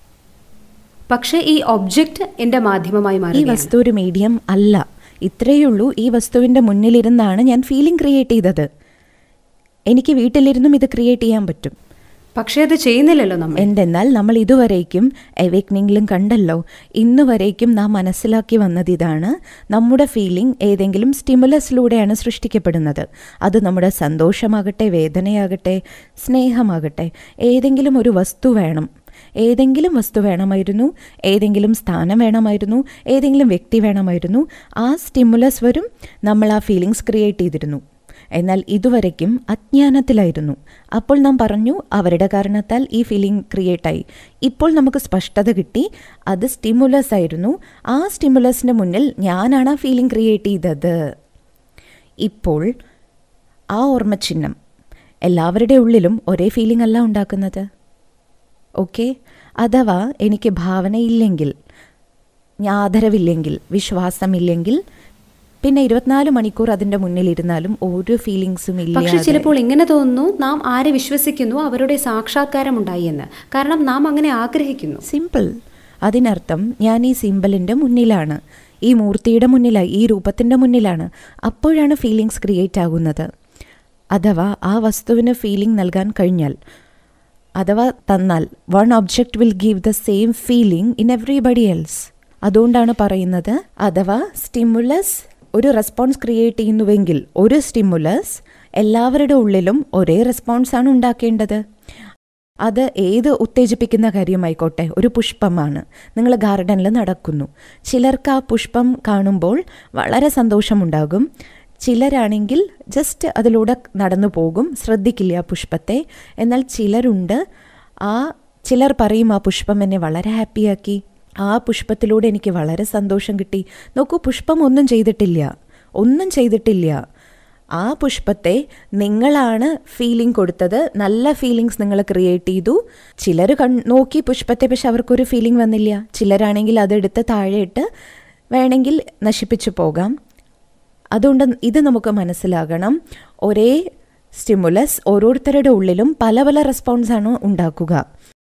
പക്ഷേ ഈ ഒബ്ജക്റ്റ് എൻ്റെ മാധ്യമമായി ഈ മാറി വസ്തു ഒരു മീഡിയം അല്ല ഇത്രയുള്ളൂ ഈ വസ്തുവിൻ്റെ മുന്നിലിരുന്നാണ് ഞാൻ ഫീലിംഗ് ക്രിയേറ്റ് ചെയ്തത് എനിക്ക് വീട്ടിലിരുന്നും ഇത് ക്രിയേറ്റ് ചെയ്യാൻ പറ്റും പക്ഷേ അത് ചെയ്യുന്നില്ലല്ലോ നമ്മൾ എന്തെന്നാൽ നമ്മൾ ഇതുവരേക്കും എവേക്നിങ്ങിലും കണ്ടല്ലോ ഇന്ന് വരേക്കും നാം മനസ്സിലാക്കി വന്നത് ഇതാണ് നമ്മുടെ ഫീലിംഗ് ഏതെങ്കിലും സ്റ്റിമുലസിലൂടെയാണ് സൃഷ്ടിക്കപ്പെടുന്നത് അത് നമ്മുടെ സന്തോഷമാകട്ടെ വേദനയാകട്ടെ സ്നേഹമാകട്ടെ ഏതെങ്കിലും ഒരു വസ്തു വേണം ഏതെങ്കിലും വസ്തു വേണമായിരുന്നു ഏതെങ്കിലും സ്ഥാനം വേണമായിരുന്നു ഏതെങ്കിലും വ്യക്തി വേണമായിരുന്നു ആ സ്റ്റിമുലസ് വരും നമ്മൾ ആ ഫീലിങ്സ് ക്രിയേറ്റ് ചെയ്തിരുന്നു എന്നാൽ ഇതുവരയ്ക്കും അജ്ഞാനത്തിലായിരുന്നു അപ്പോൾ നാം പറഞ്ഞു അവരുടെ കാരണത്താൽ ഈ ഫീലിംഗ് ക്രിയേറ്റായി ഇപ്പോൾ നമുക്ക് സ്പഷ്ടത കിട്ടി അത് സ്റ്റിമുലസ് ആയിരുന്നു ആ സ്റ്റിമുലസിൻ്റെ മുന്നിൽ ഞാനാണ് ആ ഫീലിംഗ് ക്രിയേറ്റ് ചെയ്തത് ഇപ്പോൾ ആ ഓർമ്മചിഹ്നം എല്ലാവരുടെ ഉള്ളിലും ഒരേ ഫീലിംഗ് അല്ല ഉണ്ടാക്കുന്നത് ഓക്കെ അഥവാ എനിക്ക് ഭാവനയില്ലെങ്കിൽ ആദരവില്ലെങ്കിൽ വിശ്വാസമില്ലെങ്കിൽ പിന്നെ ഇരുപത്തിനാല് മണിക്കൂർ അതിൻ്റെ മുന്നിലിരുന്നാലും ഒരു ഫീലിങ്സും പക്ഷെ ഇല്ല ചിലപ്പോൾ ഇങ്ങനെ തോന്നുന്നു നാം ആരെ വിശ്വസിക്കുന്നു അവരുടെ സാക്ഷാത്കാരം ഉണ്ടായി എന്ന് കാരണം നാം അങ്ങനെ ആഗ്രഹിക്കുന്നു സിമ്പിൾ അതിനർത്ഥം ഞാൻ ഈ സിമ്പിളിൻ്റെ മുന്നിലാണ് ഈ മൂർത്തിയുടെ മുന്നിലായി ഈ രൂപത്തിൻ്റെ മുന്നിലാണ് അപ്പോഴാണ് ഫീലിങ്സ് ക്രിയേറ്റ് ആകുന്നത് അഥവാ ആ വസ്തുവിന് ഫീലിംഗ് നൽകാൻ കഴിഞ്ഞാൽ അഥവാ തന്നാൽ one object will give the same feeling in everybody else അതുകൊണ്ടാണ് പറയുന്നത് അഥവാ സ്റ്റിമുലസ് ഒരു റെസ്പോൺസ് ക്രിയേറ്റ് ചെയ്യുന്നുവെങ്കിൽ ഒരു സ്റ്റിമുലസ് എല്ലാവരുടെ ഉള്ളിലും ഒരേ റെസ്പോൺസാണ് ഉണ്ടാക്കേണ്ടത് അത് ഏത് ഉത്തേജിപ്പിക്കുന്ന കാര്യമായിക്കോട്ടെ ഒരു പുഷ്പമാണ് നിങ്ങൾ ഗാർഡനിൽ നടക്കുന്നു ചിലർക്ക് ആ പുഷ്പം കാണുമ്പോൾ വളരെ സന്തോഷമുണ്ടാകും ചിലരാണെങ്കിൽ ജസ്റ്റ് അതിലൂടെ നടന്നു പോകും ശ്രദ്ധിക്കില്ല ആ പുഷ്പത്തെ എന്നാൽ ചിലരുണ്ട് ആ ചിലർ പറയും ആ പുഷ്പം എന്നെ വളരെ ഹാപ്പിയാക്കി ആ പുഷ്പത്തിലൂടെ എനിക്ക് വളരെ സന്തോഷം കിട്ടി നോക്കൂ പുഷ്പം ഒന്നും ചെയ്തിട്ടില്ല ഒന്നും ചെയ്തിട്ടില്ല ആ പുഷ്പത്തെ നിങ്ങളാണ് ഫീലിംഗ് കൊടുത്തത് നല്ല ഫീലിങ്സ് നിങ്ങൾ ക്രിയേറ്റ് ചെയ്തു ചിലർ കൺ നോക്കി പുഷ്പത്തെ പക്ഷെ അവർക്കൊരു ഫീലിംഗ് വന്നില്ല ചിലരാണെങ്കിൽ അതെടുത്ത് താഴെയിട്ട് വേണമെങ്കിൽ നശിപ്പിച്ചു പോകാം അതുകൊണ്ട് ഇത് നമുക്ക് മനസ്സിലാകണം ഒരേ സ്റ്റിമുലസ് ഓരോരുത്തരുടെ ഉള്ളിലും പല പല റെസ്പോൺസാണ് ഉണ്ടാക്കുക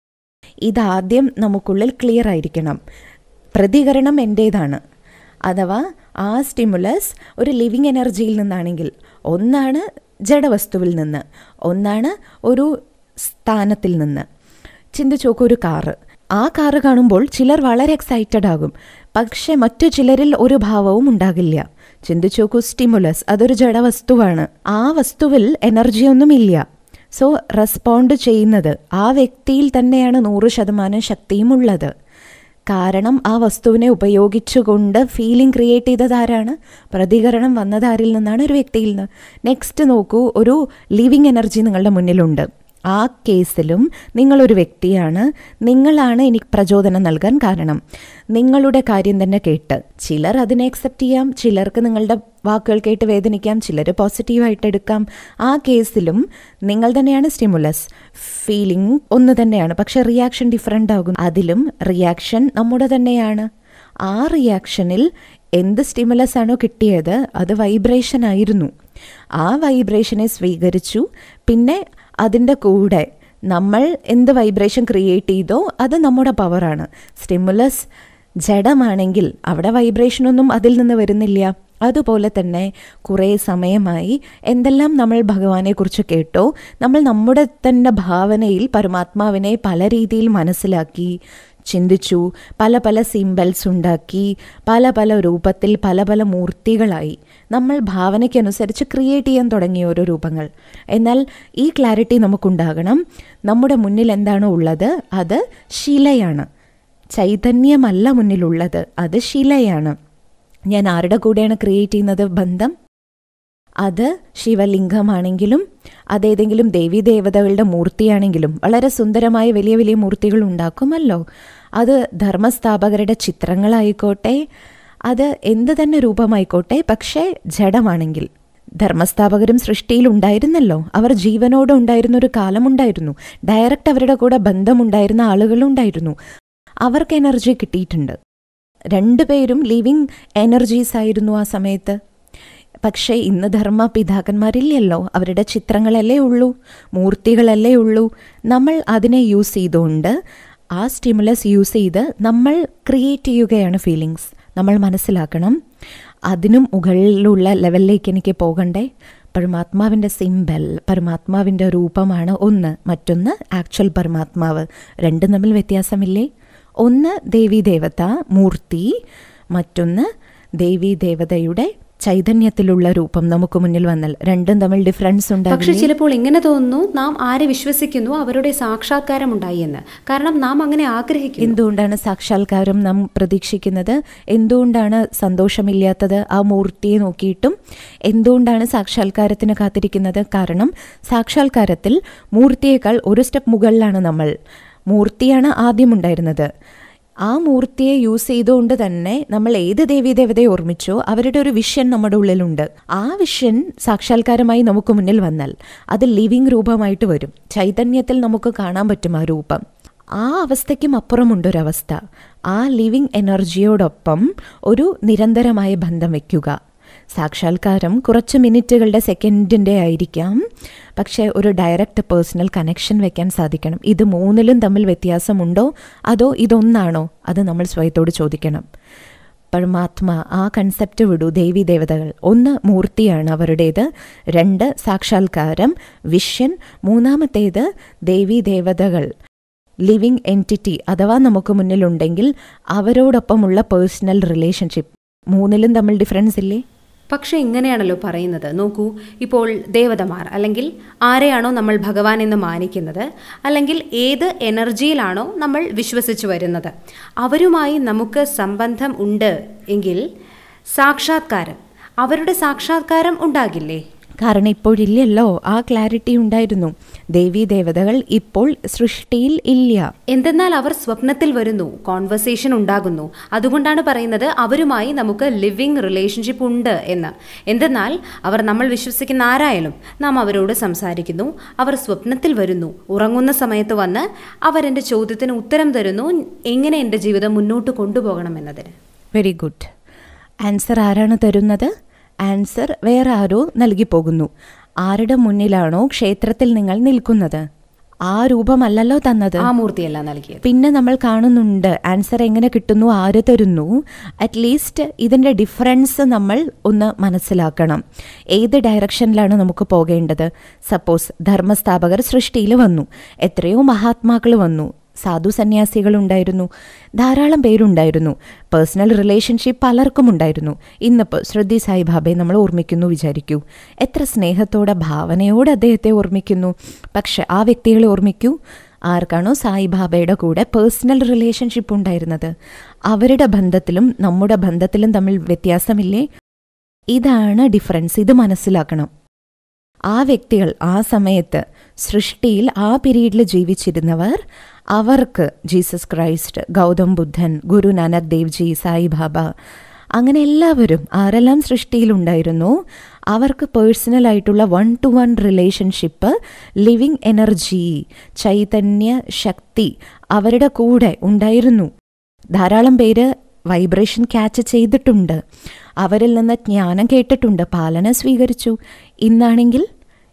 ഇതാദ്യം നമുക്കുള്ളിൽ ക്ലിയർ ആയിരിക്കണം പ്രതികരണം എൻ്റേതാണ് അഥവാ ആ സ്റ്റിമുലസ് ഒരു ലിവിങ് എനർജിയിൽ നിന്നാണെങ്കിൽ ഒന്നാണ് ജഡവസ്തുവിൽ നിന്ന് ഒന്നാണ് ഒരു സ്ഥാനത്തിൽ നിന്ന് ചിന്തിച്ചു നോക്കൂ ഒരു കാറ് ആ കാറ് കാണുമ്പോൾ ചിലർ വളരെ എക്സൈറ്റഡ് ആകും പക്ഷെ മറ്റു ചിലരിൽ ഒരു ഭാവവും ഉണ്ടാകില്ല ചിന്തിച്ചു നോക്കൂ സ്റ്റിമുലസ് അതൊരു ജഡവസ്തുവാണ് ആ വസ്തുവിൽ എനർജിയൊന്നുമില്ല സോ റെസ്പോണ്ട് ചെയ്യുന്നത് ആ വ്യക്തിയിൽ തന്നെയാണ് നൂറ് ശതമാനം ശക്തിയും ഉള്ളത് കാരണം ആ വസ്തുവിനെ ഉപയോഗിച്ചുകൊണ്ട് ഫീലിംഗ് ക്രിയേറ്റ് ചെയ്തത് ആരാണ് പ്രതികരണം വന്നത് ആരിൽ നിന്നാണ് ഒരു വ്യക്തിയിൽ നിന്ന് നെക്സ്റ്റ് നോക്കൂ ഒരു ലിവിങ് എനർജി നിങ്ങളുടെ മുന്നിലുണ്ട് ആ കേസിലും നിങ്ങളൊരു വ്യക്തിയാണ് നിങ്ങളാണ് എനിക്ക് പ്രചോദനം നൽകാൻ കാരണം നിങ്ങളുടെ കാര്യം തന്നെ കേട്ട് ചിലർ അതിനെ അക്സെപ്റ്റ് ചെയ്യാം ചിലർക്ക് നിങ്ങളുടെ വാക്കുകൾ കേട്ട് വേദനിക്കാം ചിലർ പോസിറ്റീവായിട്ട് എടുക്കാം ആ കേസിലും നിങ്ങൾ തന്നെയാണ് സ്റ്റിമുലസ് ഫീലിംഗ് ഒന്ന് തന്നെയാണ് പക്ഷെ റിയാക്ഷൻ ഡിഫറെൻ്റ് ആകും അതിലും റിയാക്ഷൻ നമ്മുടെ തന്നെയാണ് ആ റിയാക്ഷനിൽ എന്ത് സ്റ്റിമുലസ് ആണോ കിട്ടിയത് അത് വൈബ്രേഷൻ ആയിരുന്നു ആ വൈബ്രേഷനെ സ്വീകരിച്ചു പിന്നെ അതിൻ്റെ കൂടെ നമ്മൾ എന്ത് വൈബ്രേഷൻ ക്രിയേറ്റ് ചെയ്തോ അത് നമ്മുടെ പവറാണ് സ്റ്റിമുലസ് ജഡമാണെങ്കിൽ അവിടെ വൈബ്രേഷനൊന്നും അതിൽ നിന്ന് വരുന്നില്ല അതുപോലെ തന്നെ കുറേ സമയമായി എന്തെല്ലാം നമ്മൾ ഭഗവാനെക്കുറിച്ച് കേട്ടോ നമ്മൾ നമ്മുടെ തന്നെ ഭാവനയിൽ പരമാത്മാവിനെ പല രീതിയിൽ മനസ്സിലാക്കി ചിന്തിച്ചു പല പല സിംബൽസ് ഉണ്ടാക്കി പല പല രൂപത്തിൽ പല പല മൂർത്തികളായി നമ്മൾ ഭാവനയ്ക്കനുസരിച്ച് ക്രിയേറ്റ് ചെയ്യാൻ തുടങ്ങിയ ഓരോ രൂപങ്ങൾ എന്നാൽ ഈ ക്ലാരിറ്റി നമുക്കുണ്ടാകണം നമ്മുടെ മുന്നിൽ എന്താണോ ഉള്ളത് അത് ശിലയാണ് ചൈതന്യമല്ല മുന്നിലുള്ളത് അത് ശിലയാണ് ഞാൻ ആരുടെ കൂടെയാണ് ക്രിയേറ്റ് ചെയ്യുന്നത് ബന്ധം അത് ശിവലിംഗമാണെങ്കിലും അതേതെങ്കിലും ദേവീദേവതകളുടെ മൂർത്തിയാണെങ്കിലും വളരെ സുന്ദരമായ വലിയ വലിയ മൂർത്തികൾ ഉണ്ടാക്കുമല്ലോ അത് ധർമ്മസ്ഥാപകരുടെ ചിത്രങ്ങളായിക്കോട്ടെ അത് എന്ത് തന്നെ രൂപമായിക്കോട്ടെ പക്ഷേ ജഡമാണെങ്കിൽ ധർമ്മസ്ഥാപകരും സൃഷ്ടിയിൽ ഉണ്ടായിരുന്നല്ലോ അവർ ജീവനോടെ ഉണ്ടായിരുന്ന ഒരു കാലമുണ്ടായിരുന്നു ഡയറക്റ്റ് അവരുടെ കൂടെ ബന്ധമുണ്ടായിരുന്ന ആളുകളുണ്ടായിരുന്നു അവർക്ക് എനർജി കിട്ടിയിട്ടുണ്ട് രണ്ടുപേരും ലിവിങ് എനർജീസ് ആയിരുന്നു ആ സമയത്ത് പക്ഷേ ഇന്ന് ധർമ്മ പിതാക്കന്മാരില്ലല്ലോ അവരുടെ ചിത്രങ്ങളല്ലേ ഉള്ളൂ മൂർത്തികളല്ലേ ഉള്ളൂ നമ്മൾ അതിനെ യൂസ് ചെയ്തുകൊണ്ട് ആ സ്റ്റിമുലസ് യൂസ് ചെയ്ത് നമ്മൾ ക്രിയേറ്റ് ചെയ്യുകയാണ് ഫീലിങ്സ് നമ്മൾ മനസ്സിലാക്കണം അതിനും മുകളിലുള്ള ലെവലിലേക്ക് എനിക്ക് പോകണ്ടേ പരമാത്മാവിൻ്റെ സിമ്പൽ പരമാത്മാവിൻ്റെ രൂപമാണ് ഒന്ന് മറ്റൊന്ന് ആക്ച്വൽ പരമാത്മാവ് രണ്ടും തമ്മിൽ വ്യത്യാസമില്ലേ ഒന്ന് ദേവീദേവത മൂർത്തി മറ്റൊന്ന് ദേവീദേവതയുടെ ചൈതന്യത്തിലുള്ള രൂപം നമുക്ക് മുന്നിൽ വന്നാൽ രണ്ടും തമ്മിൽ ഡിഫറൻസ് പക്ഷെ ഉണ്ടാകില്ലേ ചിലപ്പോൾ ഇങ്ങനെ തോന്നുന്നു നാം ആരെ വിശ്വസിക്കുന്നു അവരുടെ സാക്ഷാത്കാരം ഉണ്ടായി എന്ന് കാരണം നാം അങ്ങനെ ആഗ്രഹിക്കുന്നു എന്തുകൊണ്ടാണ് സാക്ഷാത്കാരം നാം പ്രതീക്ഷിക്കുന്നത് എന്തുകൊണ്ടാണ് സന്തോഷമില്ലാത്തത് ആ മൂർത്തിയെ നോക്കിയിട്ടും എന്തുകൊണ്ടാണ് സാക്ഷാത്കാരത്തിന് കാത്തിരിക്കുന്നത് കാരണം സാക്ഷാത്കാരത്തിൽ മൂർത്തിയേക്കാൾ ഒരു സ്റ്റെപ്പ് മുകളിലാണ് നമ്മൾ മൂർത്തിയാണ് ആദ്യം ഉണ്ടായിരുന്നത് ആ മൂർത്തിയെ യൂസ് ചെയ്തുകൊണ്ട് തന്നെ നമ്മൾ ഏത് ദേവീദേവതയെ ഓർമ്മിച്ചോ അവരുടെ ഒരു വിഷൻ നമ്മുടെ ഉള്ളിലുണ്ട് ആ വിഷൻ സാക്ഷാത്കാരമായി നമുക്ക് മുന്നിൽ വന്നാൽ അത് ലിവിങ് രൂപമായിട്ട് വരും ചൈതന്യത്തിൽ നമുക്ക് കാണാൻ പറ്റും ആ രൂപം ആ അവസ്ഥയ്ക്കും അപ്പുറമുണ്ടൊരവസ്ഥ ആ ലിവിങ് എനർജിയോടൊപ്പം ഒരു നിരന്തരമായ ബന്ധം വയ്ക്കുക സാക്ഷാത്കാരം കുറച്ച് മിനിറ്റുകളുടെ സെക്കൻഡിൻ്റെ ആയിരിക്കാം പക്ഷേ ഒരു ഡയറക്റ്റ് പേഴ്സണൽ കണക്ഷൻ വെക്കാൻ സാധിക്കണം ഇത് മൂന്നിലും തമ്മിൽ വ്യത്യാസമുണ്ടോ അതോ ഇതൊന്നാണോ അത് നമ്മൾ സ്വയത്തോട് ചോദിക്കണം പരമാത്മ ആ കൺസെപ്റ്റ് വിടൂ ദേവി ദേവതകൾ ഒന്ന് മൂർത്തിയാണ് അവരുടേത് രണ്ട് സാക്ഷാത്കാരം വിഷ്യൻ മൂന്നാമത്തേത് ദേവി ദേവതകൾ ലിവിങ് എൻറ്റിറ്റി അഥവാ നമുക്ക് മുന്നിലുണ്ടെങ്കിൽ അവരോടൊപ്പമുള്ള പേഴ്സണൽ റിലേഷൻഷിപ്പ് മൂന്നിലും തമ്മിൽ ഡിഫറൻസ് ഇല്ലേ പക്ഷെ ഇങ്ങനെയാണല്ലോ പറയുന്നത് നോക്കൂ ഇപ്പോൾ ദേവതമാർ അല്ലെങ്കിൽ ആരെയാണോ നമ്മൾ ഭഗവാൻ എന്ന് മാനിക്കുന്നത് അല്ലെങ്കിൽ ഏത് എനർജിയിലാണോ നമ്മൾ വിശ്വസിച്ചു വരുന്നത് അവരുമായി നമുക്ക് സംബന്ധം ഉണ്ട് എങ്കിൽ സാക്ഷാത്കാരം അവരുടെ സാക്ഷാത്കാരം ഉണ്ടാകില്ലേ കാരണം ഇപ്പോഴില്ലല്ലോ ആ ക്ലാരിറ്റി ഉണ്ടായിരുന്നു ദേവീ ദേവതകൾ ഇപ്പോൾ സൃഷ്ടിയിൽ ഇല്ല എന്തെന്നാൽ അവർ സ്വപ്നത്തിൽ വരുന്നു കോൺവെർസേഷൻ ഉണ്ടാകുന്നു അതുകൊണ്ടാണ് പറയുന്നത് അവരുമായി നമുക്ക് ലിവിങ് റിലേഷൻഷിപ്പ് ഉണ്ട് എന്ന് എന്തെന്നാൽ അവർ നമ്മൾ വിശ്വസിക്കുന്ന ആരായാലും നാം അവരോട് സംസാരിക്കുന്നു അവർ സ്വപ്നത്തിൽ വരുന്നു ഉറങ്ങുന്ന സമയത്ത് വന്ന് അവരെൻ്റെ ചോദ്യത്തിന് ഉത്തരം തരുന്നു എങ്ങനെ എൻ്റെ ജീവിതം മുന്നോട്ട് കൊണ്ടുപോകണം എന്നതിന് വെരി ഗുഡ് ആൻസർ ആരാണ് തരുന്നത് ആൻസർ വേറെ ആരോ നൽകി പോകുന്നു ആരുടെ മുന്നിലാണോ ക്ഷേത്രത്തിൽ നിങ്ങൾ നിൽക്കുന്നത് ആ രൂപമല്ലല്ലോ തന്നത് ആ മൂർത്തിയല്ല നൽകിയത് പിന്നെ നമ്മൾ കാണുന്നുണ്ട് ആൻസർ എങ്ങനെ കിട്ടുന്നു ആര് തരുന്നു അറ്റ്ലീസ്റ്റ് ഇതിൻ്റെ ഡിഫറൻസ് നമ്മൾ ഒന്ന് മനസ്സിലാക്കണം ഏത് ഡയറക്ഷനിലാണ് നമുക്ക് പോകേണ്ടത് സപ്പോസ് ധർമ്മസ്ഥാപകർ സൃഷ്ടിയിൽ വന്നു എത്രയോ മഹാത്മാക്കൾ വന്നു സാധു സന്യാസികൾ ഉണ്ടായിരുന്നു ധാരാളം പേരുണ്ടായിരുന്നു പേഴ്സണൽ റിലേഷൻഷിപ്പ് പലർക്കും ഉണ്ടായിരുന്നു ഇന്നിപ്പോൾ ശ്രദ്ധി സായിബാബയെ നമ്മൾ ഓർമ്മിക്കുന്നു വിചാരിക്കൂ എത്ര സ്നേഹത്തോടെ ഭാവനയോടെ അദ്ദേഹത്തെ ഓർമ്മിക്കുന്നു പക്ഷെ ആ വ്യക്തികളെ ഓർമ്മിക്കൂ ആർക്കാണോ സായിബാബയുടെ കൂടെ പേഴ്സണൽ റിലേഷൻഷിപ്പ് ഉണ്ടായിരുന്നത് അവരുടെ ബന്ധത്തിലും നമ്മുടെ ബന്ധത്തിലും തമ്മിൽ വ്യത്യാസമില്ലേ ഇതാണ് ഡിഫറൻസ് ഇത് മനസ്സിലാക്കണം ആ വ്യക്തികൾ ആ സമയത്ത് സൃഷ്ടിയിൽ ആ പീരീഡിൽ ജീവിച്ചിരുന്നവർ അവർക്ക് ജീസസ് ക്രൈസ്റ്റ് ഗൗതം ബുദ്ധൻ ഗുരു നാനക് ദേവ് ജി സായിബാബ അങ്ങനെ എല്ലാവരും ആരെല്ലാം സൃഷ്ടിയിലുണ്ടായിരുന്നു അവർക്ക് പേഴ്സണലായിട്ടുള്ള one to one relationship living energy ചൈതന്യ ശക്തി അവരുടെ കൂടെ ഉണ്ടായിരുന്നു ധാരാളം പേര് വൈബ്രേഷൻ ക്യാച്ച് ചെയ്തിട്ടുണ്ട് അവരിൽ നിന്ന് ജ്ഞാനം കേട്ടിട്ടുണ്ട് പാലന സ്വീകരിച്ചു ഇന്നാണെങ്കിൽ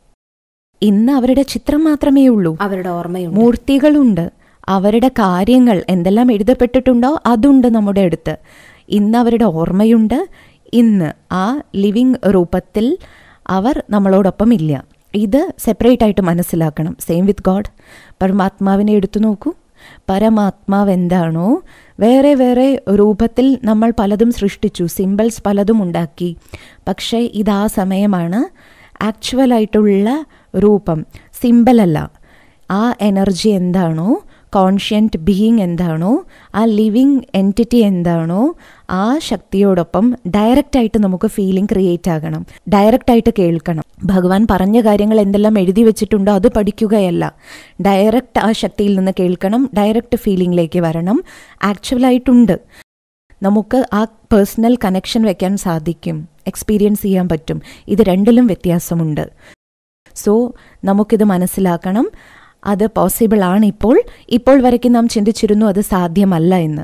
ഇന്ന് അവരുടെ ചിത്രം മാത്രമേ ഉള്ളൂ അവരുടെ ഓർമ്മയുണ്ട് മൂർത്തികളുണ്ട് അവരുടെ കാര്യങ്ങൾ എന്തെല്ലാം എഴുതപ്പെട്ടിട്ടുണ്ടോ അതുണ്ട് നമ്മുടെ അടുത്ത് ഇന്ന് അവരുടെ ഓർമ്മയുണ്ട് ഇന്ന് ആ ലിവിങ് രൂപത്തിൽ അവർ നമ്മളോടൊപ്പം ഇല്ല ഇത് സെപ്പറേറ്റ് ആയിട്ട് മനസ്സിലാക്കണം സെയിം വിത്ത് ഗോഡ് പരമാത്മാവിനെ എടുത്തു നോക്കൂ പരമാത്മാവ് എന്താണോ വേറെ വേറെ രൂപത്തിൽ നമ്മൾ പലതും സൃഷ്ടിച്ചു സിമ്പിൾസ് പലതും ഉണ്ടാക്കി പക്ഷേ ഇതാ സമയമാണ് ആക്ച്വലായിട്ടുള്ള രൂപം സിമ്പിളല്ല ആ എനർജി എന്താണോ കോൺഷ്യൻറ്റ് ബീയിങ് എന്താണോ ആ ലിവിങ് എൻറ്റിറ്റി എന്താണോ ആ ശക്തിയോടൊപ്പം ഡയറക്റ്റായിട്ട് നമുക്ക് ഫീലിംഗ് ക്രിയേറ്റ് ആകണം ഡയറക്റ്റായിട്ട് കേൾക്കണം ഭഗവാൻ പറഞ്ഞ കാര്യങ്ങൾ എന്തെല്ലാം എഴുതി വെച്ചിട്ടുണ്ടോ അത് പഠിക്കുകയല്ല ഡയറക്റ്റ് ആ ശക്തിയിൽ നിന്ന് കേൾക്കണം ഡയറക്റ്റ് ഫീലിംഗിലേക്ക് വരണം ആക്ച്വലായിട്ടുണ്ട് നമുക്ക് ആ പേഴ്സണൽ കണക്ഷൻ വെക്കാൻ സാധിക്കും എക്സ്പീരിയൻസ് ചെയ്യാൻ പറ്റും ഇത് രണ്ടിലും വ്യത്യാസമുണ്ട് സോ നമുക്കിത് മനസ്സിലാക്കണം അത് പോസിബിൾ ആണ് ഇപ്പോൾ ഇപ്പോൾ വരയ്ക്കും നാം ചിന്തിച്ചിരുന്നു അത് സാധ്യമല്ല എന്ന്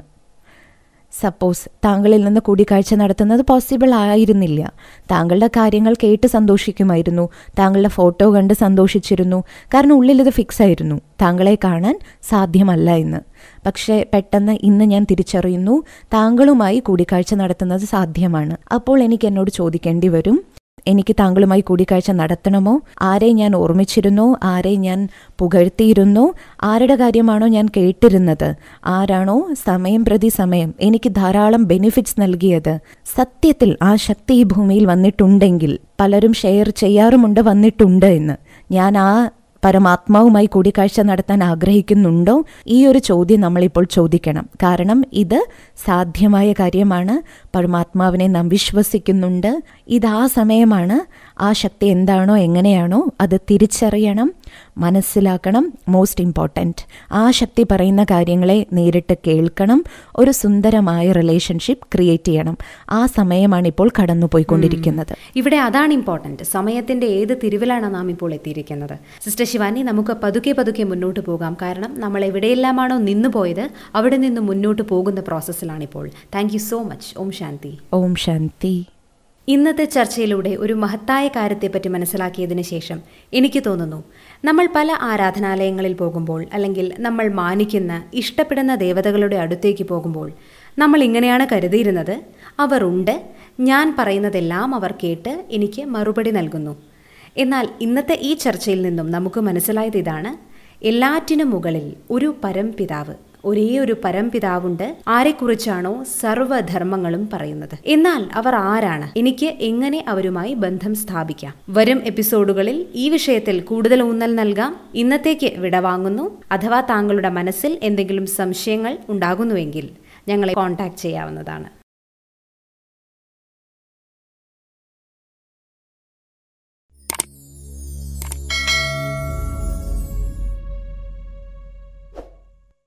സപ്പോസ് താങ്കളിൽ നിന്ന് കൂടിക്കാഴ്ച നടത്തുന്നത് പോസിബിൾ ആയിരുന്നില്ല താങ്കളുടെ കാര്യങ്ങൾ കേട്ട് സന്തോഷിക്കുമായിരുന്നു താങ്കളുടെ ഫോട്ടോ കണ്ട് സന്തോഷിച്ചിരുന്നു കാരണം ഉള്ളിൽ ഇത് ഫിക്സ് ആയിരുന്നു താങ്കളെ കാണാൻ സാധ്യമല്ല എന്ന് പക്ഷേ പെട്ടെന്ന് ഇന്ന് ഞാൻ തിരിച്ചറിയുന്നു താങ്കളുമായി കൂടിക്കാഴ്ച നടത്തുന്നത് സാധ്യമാണ് അപ്പോൾ എനിക്ക് എന്നോട് ചോദിക്കേണ്ടി വരും എനിക്ക് താങ്കളുമായി കൂടിക്കാഴ്ച നടത്തണമോ ആരെ ഞാൻ ഓർമ്മിച്ചിരുന്നോ ആരെ ഞാൻ പുകഴ്ത്തിയിരുന്നോ ആരുടെ കാര്യമാണോ ഞാൻ കേട്ടിരുന്നത് ആരാണോ സമയം പ്രതി സമയം എനിക്ക് ധാരാളം ബെനിഫിറ്റ്സ് നൽകിയത് സത്യത്തിൽ ആ ശക്തി ഈ ഭൂമിയിൽ വന്നിട്ടുണ്ടെങ്കിൽ പലരും ഷെയർ ചെയ്യാറുമുണ്ട് വന്നിട്ടുണ്ട് എന്ന് ഞാൻ ആ പരമാത്മാവുമായി കൂടിക്കാഴ്ച നടത്താൻ ആഗ്രഹിക്കുന്നുണ്ടോ ഈ ഒരു ചോദ്യം നമ്മളിപ്പോൾ ചോദിക്കണം കാരണം ഇത് സാധ്യമായ കാര്യമാണ് പരമാത്മാവിനെ നാം വിശ്വസിക്കുന്നുണ്ട് ഇത് ആ സമയമാണ് ആ ശക്തി എന്താണോ എങ്ങനെയാണോ അത് തിരിച്ചറിയണം മനസ്സിലാക്കണം മോസ്റ്റ് ഇമ്പോർട്ടൻറ്റ് ആ ശക്തി പറയുന്ന കാര്യങ്ങളെ നേരിട്ട് കേൾക്കണം ഒരു സുന്ദരമായ റിലേഷൻഷിപ്പ് ക്രിയേറ്റ് ചെയ്യണം ആ സമയമാണ് ഇപ്പോൾ കടന്നുപോയിക്കൊണ്ടിരിക്കുന്നത് ഇവിടെ അതാണ് ഇമ്പോർട്ടന്റ് സമയത്തിന്റെ ഏത് തിരിവിലാണ് നാം ഇപ്പോൾ എത്തിയിരിക്കുന്നത് സിസ്റ്റർ ശിവാനി നമുക്ക് പതുക്കെ പതുക്കെ മുന്നോട്ട് പോകാം കാരണം നമ്മൾ എവിടെയെല്ലാമാണോ നിന്നു പോയത് അവിടെ നിന്ന് മുന്നോട്ട് പോകുന്ന പ്രോസസ്സിലാണ് ഇപ്പോൾ thank you so much Om Shanti Om Shanti ഇന്നത്തെ ചർച്ചയിലൂടെ ഒരു മഹത്തായ കാര്യത്തെപ്പറ്റി മനസ്സിലാക്കിയതിന് ശേഷം എനിക്ക് തോന്നുന്നു നമ്മൾ പല ആരാധനാലയങ്ങളിൽ പോകുമ്പോൾ അല്ലെങ്കിൽ നമ്മൾ മാനിക്കുന്ന ഇഷ്ടപ്പെടുന്ന ദേവതകളുടെ അടുത്തേക്ക് പോകുമ്പോൾ നമ്മൾ ഇങ്ങനെയാണ് കരുതിയിരുന്നത് അവർ ഉണ്ട് ഞാൻ പറയുന്നതെല്ലാം അവർ കേട്ട് എനിക്ക് മറുപടി നൽകുന്നു എന്നാൽ ഇന്നത്തെ ഈ ചർച്ചയിൽ നിന്നും നമുക്ക് മനസ്സിലായത് ഇതാണ് എല്ലാറ്റിനും മുകളിൽ ഒരു പരംപിതാവ് ഒരേ ഒരു പരംപിതാവുണ്ട് ആരെക്കുറിച്ചാണോ സർവ്വധർമ്മങ്ങളും പറയുന്നത് എന്നാൽ അവർ ആരാണ് എനിക്ക് എങ്ങനെ അവരുമായി ബന്ധം സ്ഥാപിക്കാം വരും എപ്പിസോഡുകളിൽ ഈ വിഷയത്തിൽ കൂടുതൽ ഊന്നൽ നൽകാം ഇന്നത്തേക്ക് വിടവാങ്ങുന്നു അഥവാ താങ്കളുടെ മനസ്സിൽ എന്തെങ്കിലും സംശയങ്ങൾ ഉണ്ടാകുന്നുവെങ്കിൽ ഞങ്ങളെ കോൺടാക്ട് ചെയ്യാവുന്നതാണ്